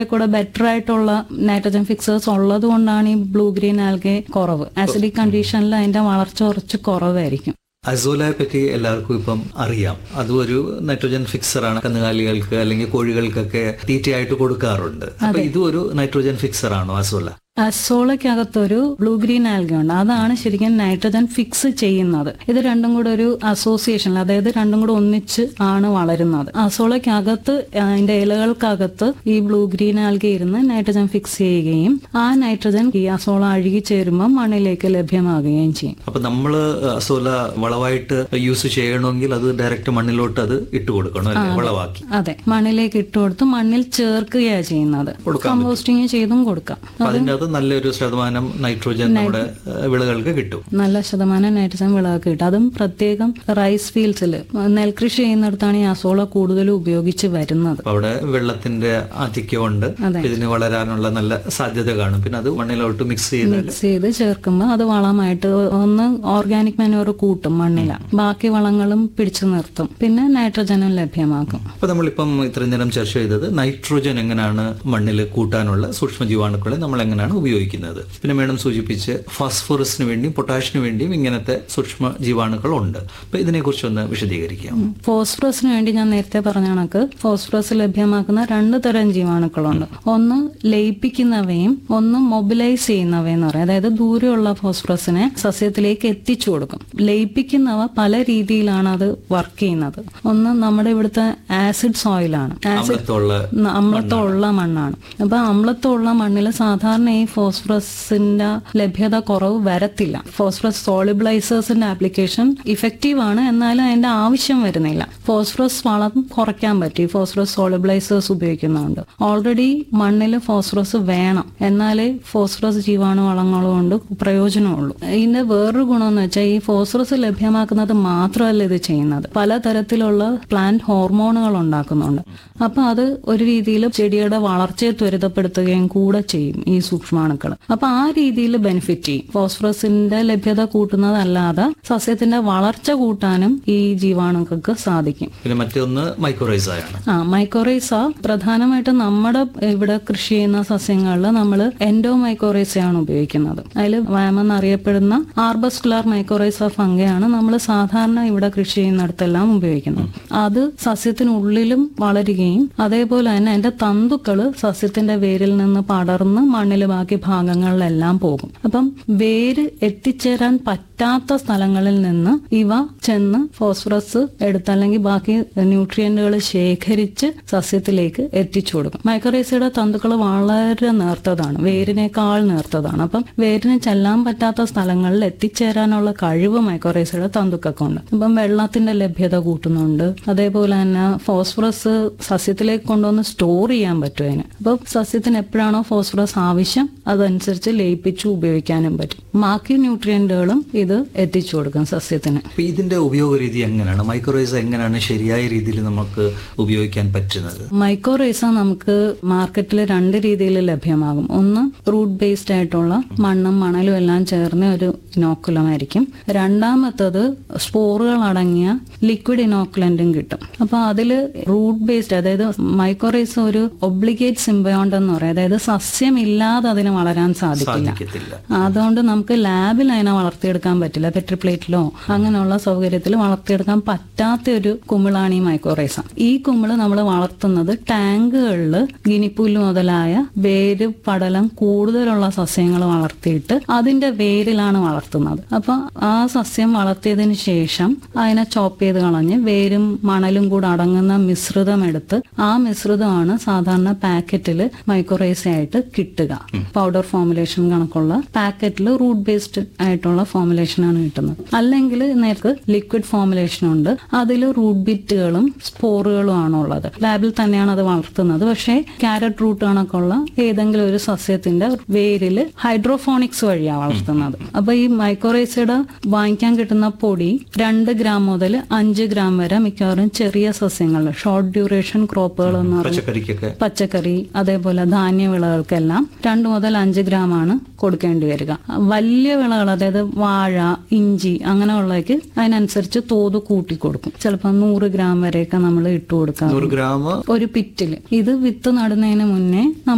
കൂടെ ബെറ്റർ ആയിട്ടുള്ള nitrogen fixers ഉള്ളത് കൊണ്ടാണ് ഈ ബ്ലൂ ഗ്രീൻ ആൽഗെ കുറവ് ആസിഡിക് കണ്ടീഷനിൽ അതിന്റെ വളർച്ച കുറച്ച് കുറവായിരിക്കും അസോലയെ പറ്റി എല്ലാവർക്കും ഇപ്പം അറിയാം അതും ഒരു നൈട്രോജൻ ഫിക്സർ ആണ് കന്നുകാലികൾക്ക് അല്ലെങ്കിൽ കോഴികൾക്കൊക്കെ തീറ്റയായിട്ട് കൊടുക്കാറുണ്ട് അപ്പൊ ഇതും ഒരു നൈട്രോജൻ ഫിക്സർ ആണോ അസോല അസോളയ്ക്കകത്തൊരു ബ്ലൂ ഗ്രീൻ ആൽഗ ഉണ്ട് അതാണ് ശരിക്കും നൈട്രജൻ ഫിക്സ് ചെയ്യുന്നത് ഇത് രണ്ടും കൂടെ ഒരു അസോസിയേഷൻ അതായത് രണ്ടും കൂടെ ഒന്നിച്ച് ആണ് വളരുന്നത് അസോളയ്ക്കകത്ത് അതിന്റെ ഇലകൾക്കകത്ത് ഈ ബ്ലൂ ഗ്രീൻ ആൽഗ ഇരുന്ന് നൈട്രജൻ ഫിക്സ് ചെയ്യുകയും ആ നൈട്രജൻ ഈ അസോള അഴുകി ചേരുമ്പോൾ മണ്ണിലേക്ക് ലഭ്യമാകുകയും ചെയ്യും അപ്പൊ നമ്മള് അസോല വളവായിട്ട് യൂസ് ചെയ്യണമെങ്കിൽ അത് ഡയറക്റ്റ് മണ്ണിലോട്ട് അത് ഇട്ട് കൊടുക്കണം അല്ലേ വളവാക്കി അതെ മണ്ണിലേക്ക് ഇട്ട് കൊടുത്ത് മണ്ണിൽ ചേർക്കുകയാണ് ചെയ്യുന്നത് കമ്പോസ്റ്റിങ് ചെയ്തും കൊടുക്കാം അപ്പൊ അതിന്റെ അത് നല്ലൊരു ശതമാനം നൈട്രോജൻ നമ്മുടെ ഏഹ്, വിളകൾക്ക് കിട്ടും നല്ല ശതമാനം നൈട്രജൻ വിളവൊക്കെ കിട്ടും അതും പ്രത്യേകം റൈസ് ഫീൽഡ്സിൽ നെൽകൃഷി ചെയ്യുന്നിടത്താണ് ഈ അസോള കൂടുതലും ഉപയോഗിച്ച് വരുന്നത് അപ്പൊ അവിടെ വെള്ളത്തിന്റെ ആധിക്യമുണ്ട് അതെ. ഇതിന് വളരാനുള്ള നല്ല സാധ്യത കാണും പിന്നെ അത് മണ്ണിലോട്ട് മിക്സ് ചെയ്ത് മിക്സ് ചെയ്ത് ചേർക്കുമ്പോൾ അത് വളമായിട്ട് ഒന്ന് ഓർഗാനിക് മാനുവർ കൂട്ടും മണ്ണില ബാക്കി വളങ്ങളും പിടിച്ചു നിർത്തും പിന്നെ നൈട്രജനും ലഭ്യമാക്കും അപ്പൊ നമ്മളിപ്പം ഇത്രയും നേരം ചർച്ച ചെയ്തത് നൈട്രോജൻ എങ്ങനെയാണ് മണ്ണിൽ കൂട്ടാനുള്ള സൂക്ഷ്മ ജീവാണുക്കളെ നമ്മൾ എങ്ങനെയാണ് ഉപയോഗിക്കുന്നത് പിന്നെ മേഡം സൂചിപ്പിച്ച് ഫോസ്ഫറസിന് വേണ്ടിയും പൊട്ടാഷിന് വേണ്ടിയും ഇങ്ങനത്തെ സൂക്ഷ്മ ജീവാണുക്കൾ ഉണ്ട് അപ്പൊ ഇതിനെക്കുറിച്ച് ഒന്ന് വിശദീകരിക്കാം ഫോസ്ഫറസിന് വേണ്ടി ഞാൻ നേരത്തെ പറഞ്ഞ കണക്ക് ഫോസ്ഫറസ് ലഭ്യമാക്കുന്ന രണ്ട് തരം ജീവാണുക്കളുണ്ട് ഒന്ന് ലയിപ്പിക്കുന്നവയും ഒന്ന് മൊബിലൈസ് ചെയ്യുന്നവയും എന്ന് പറയും അതായത് ദൂരെയുള്ള ഫോസ്ഫറസിനെ സസ്യത്തിലേക്ക് എത്തിച്ചു കൊടുക്കും ലയിപ്പിക്കുന്നവ പല രീതിയിലാണ് അത് വർക്ക് ചെയ്യുന്നത് ഒന്ന് നമ്മുടെ ഇവിടുത്തെ ആസിഡ് സോയിലാണ് ആസിഡ് അമ്ലത്തുള്ള അമ്ലത്വമുള്ള മണ്ണാണ് അപ്പൊ അമ്ലത്വമുള്ള മണ്ണിൽ സാധാരണ ഈ ഫോസ്ഫറസിന്റെ ലഭ്യത കുറവ് വരത്തില്ല ഫോസ്ഫറസ് സോളിബിളൈസേഴ്സിന്റെ ആപ്ലിക്കേഷൻ ഇഫക്റ്റീവ് ആണ് എന്നാലും അതിന്റെ ആവശ്യം വരുന്നില്ല ഫോസ്ഫറസ് വളം കുറയ്ക്കാൻ പറ്റി ഫോസ്ഫറസ് സോളിബിളൈസേഴ്സ് ഉപയോഗിക്കുന്നുണ്ട് ഓൾറെഡി മണ്ണിൽ ഫോസ്ഫറസ് വേണം എന്നാലേ ഫോസ്ഫറസ് ജീവാണു വളങ്ങൾ കൊണ്ട് പ്രയോജനമുള്ളൂ ഇതിന്റെ വേറൊരു ഗുണമെന്ന് വെച്ചാൽ ഈ ഫോസ്ഫറസ് ലഭ്യമാക്കുന്നത് മാത്രമല്ല ഇത് ചെയ്യുന്നത് പലതരത്തിലുള്ള പ്ലാന്റ് ഹോർമോണുകൾ ഉണ്ടാക്കുന്നുണ്ട് അപ്പൊ അത് ഒരു രീതിയിൽ ചെടിയുടെ വളർച്ചയെ ത്വരിതപ്പെടുത്തുകയും കൂടെ ചെയ്യും ഈ സൂക്ഷ്മാണുക്കൾ അപ്പൊ ആ രീതിയിൽ ബെനിഫിറ്റ് ചെയ്യും ഫോസ്ഫറസിന്റെ ലഭ്യത കൂട്ടുന്നതല്ലാതെ സസ്യത്തിന്റെ വളർച്ച കൂട്ടാനും ഈ ജീവാണുക്കൾക്ക് സാധിക്കും പിന്നെ മറ്റൊന്ന് മൈക്രോറൈസായാണ് ആ മൈക്കോറൈസ പ്രധാനമായിട്ടും നമ്മുടെ ഇവിടെ കൃഷി ചെയ്യുന്ന സസ്യങ്ങളിൽ നമ്മൾ എൻഡോ മൈക്കോറൈസയാണ് ഉപയോഗിക്കുന്നത് അതിൽ വാമെന്ന് അറിയപ്പെടുന്ന ആർബസ്കുലാർ മൈക്കോറൈസ ഫംഗയാണ് നമ്മൾ സാധാരണ ഇവിടെ കൃഷി ചെയ്യുന്നിടത്തെല്ലാം ഉപയോഗിക്കുന്നത് അത് സസ്യത്തിനുള്ളിലും വളരുകയും അതേപോലെ തന്നെ അതിന്റെ തന്തുക്കള് സസ്യത്തിന്റെ വേരിൽ നിന്ന് പടർന്ന് മണ്ണിൽ ബാക്കി ഭാഗങ്ങളിലെല്ലാം പോകും അപ്പം വേര് എത്തിച്ചേരാൻ പറ്റാത്ത സ്ഥലങ്ങളിൽ നിന്ന് ഇവ ചെന്ന് ഫോസ്ഫറസ് എടുത്ത് അല്ലെങ്കിൽ ബാക്കി ന്യൂട്രിയന്റുകൾ ശേഖരിച്ച് സസ്യത്തിലേക്ക് എത്തിച്ചു കൊടുക്കും മൈക്രോറൈസയുടെ തന്തുക്കൾ വളരെ നേർത്തതാണ് വേരിനേക്കാൾ നേർത്തതാണ് അപ്പം വേരിന് ചെല്ലാൻ പറ്റാത്ത സ്ഥലങ്ങളിൽ എത്തിച്ചേരാനുള്ള കഴിവ് മൈക്രോറൈസയുടെ തന്തുക്കൾക്കുണ്ട് അപ്പം വെള്ളത്തിന്റെ ലഭ്യത കൂട്ടുന്നുണ്ട് അതേപോലെ തന്നെ ഫോസ്ഫറസ് സസ്യത്തിലേക്ക് കൊണ്ടുവന്ന് സ്റ്റോർ ചെയ്യാൻ പറ്റും അതിന് അപ്പം സസ്യത്തിന് എപ്പോഴാണോ ഫോസ്ഫറസ് ആവശ്യം അതനുസരിച്ച് ലയിപ്പിച്ചു ഉപയോഗിക്കാനും പറ്റും ബാക്കി ന്യൂട്രിയന്റുകളും ഇത് എത്തിച്ചു കൊടുക്കും സസ്യത്തിന് അപ്പൊ ഇതിന്റെ ഉപയോഗ രീതി എങ്ങനെയാണ് മൈക്രോറൈസ എങ്ങനെയാണ് ശരിയായ രീതിയിൽ നമുക്ക് ഉപയോഗിക്കാൻ പറ്റുന്നത് മൈക്രോറൈസ നമുക്ക് മാർക്കറ്റിൽ രണ്ട് രീതിയിൽ ലഭ്യമാകും ഒന്ന് റൂട്ട് ബേസ്ഡ് ആയിട്ടുള്ള മണ്ണും മണലും എല്ലാം ചേർന്ന ഒരു ഇനോക്കുലമായിരിക്കും രണ്ടാമത്തത് സ്പോറുകൾ അടങ്ങിയ ലിക്വിഡ് ഇനോക്കുലന്റും കിട്ടും അപ്പൊ അതില് റൂട്ട് ബേസ്ഡ് അതായത് മൈക്രോറൈസ ഒരു ഒബ്ലിഗേറ്റ് സിംബയോണ്ട് എന്ന് പറയും അതായത് സസ്യമില്ലാതെ അതിന് വളരാൻ സാധിക്കില്ല സാധിക്കത്തില്ല അതുകൊണ്ട് നമുക്ക് ലാബിൽ അതിനെ വളർത്തിയെടുക്കാൻ പറ്റില്ല പെട്രി പ്ലേറ്റിലോ അങ്ങനെയുള്ള സൗകര്യത്തിൽ വളർത്തിയെടുക്കാൻ പറ്റാത്ത ഒരു കുമിളാണ് ഈ മൈക്രോറൈസ ഈ കുമിള് നമ്മൾ വളർത്തുന്നത് ടാങ്കുകളിൽ ഗിനിപ്പുല്ല് മുതലായ വേര് പടലം കൂടുതലുള്ള സസ്യങ്ങൾ വളർത്തിയിട്ട് അതിന്റെ വേരിലാണ് വളർത്തുന്നത് അപ്പൊ ആ സസ്യം വളർത്തിയതിന് ശേഷം അതിനെ ചോപ്പ് ചെയ്ത് കളഞ്ഞ് വേരും മണലും കൂടെ അടങ്ങുന്ന മിശ്രിതം എടുത്ത് ആ മിശ്രിതമാണ് സാധാരണ പാക്കറ്റിൽ മൈക്രോറൈസ ആയിട്ട് കിട്ടുക പൗഡർ ഫോമുലേഷൻ കണക്കുള്ള പാക്കറ്റിൽ റൂട്ട് ബേസ്ഡ് ആയിട്ടുള്ള ഫോമുലേഷൻ ആണ് കിട്ടുന്നത് അല്ലെങ്കിൽ നേർക്ക് ലിക്വിഡ് ഫോമുലേഷൻ ഉണ്ട് അതിൽ റൂട്ട് ബിറ്റുകളും സ്പോറുകളും ആണ് ഉള്ളത് ലാബിൽ തന്നെയാണ് അത് വളർത്തുന്നത് പക്ഷേ ക്യാരറ്റ് റൂട്ട് കണക്കുള്ള ഏതെങ്കിലും ഒരു സസ്യത്തിന്റെ വേരില് ഹൈഡ്രോഫോണിക്സ് വഴിയാണ് വളർത്തുന്നത് അപ്പൊ ഈ മൈക്രോറൈസയുടെ വാങ്ങിക്കാൻ കിട്ടുന്ന പൊടി രണ്ട് ഗ്രാം മുതൽ അഞ്ച് ഗ്രാം വരെ മിക്കവാറും ചെറിയ സസ്യങ്ങൾ ഷോർട്ട് ഡ്യൂറേഷൻ ക്രോപ്പുകൾ എന്ന് പറഞ്ഞാൽ പച്ചക്കറിക്കൊക്കെ പച്ചക്കറി അതേപോലെ ധാന്യവിളകൾക്കെല്ലാം രണ്ട് മുതൽ അഞ്ച് ഗ്രാം ആണ് കൊടുക്കേണ്ടി വരിക വലിയ വിളകൾ അതായത് വാഴ ഇഞ്ചി അങ്ങനെയുള്ളതൊക്കെ അതിനനുസരിച്ച് തോത് കൂട്ടി കൊടുക്കും ചിലപ്പോൾ നൂറ് ഗ്രാം വരെയൊക്കെ നമ്മൾ ഇട്ട് കൊടുക്കാം നൂറ് ഗ്രാം ഒരു പിറ്റിൽ ഇത് വിത്ത് നടുന്നതിന് മുന്നേ നമ്മൾ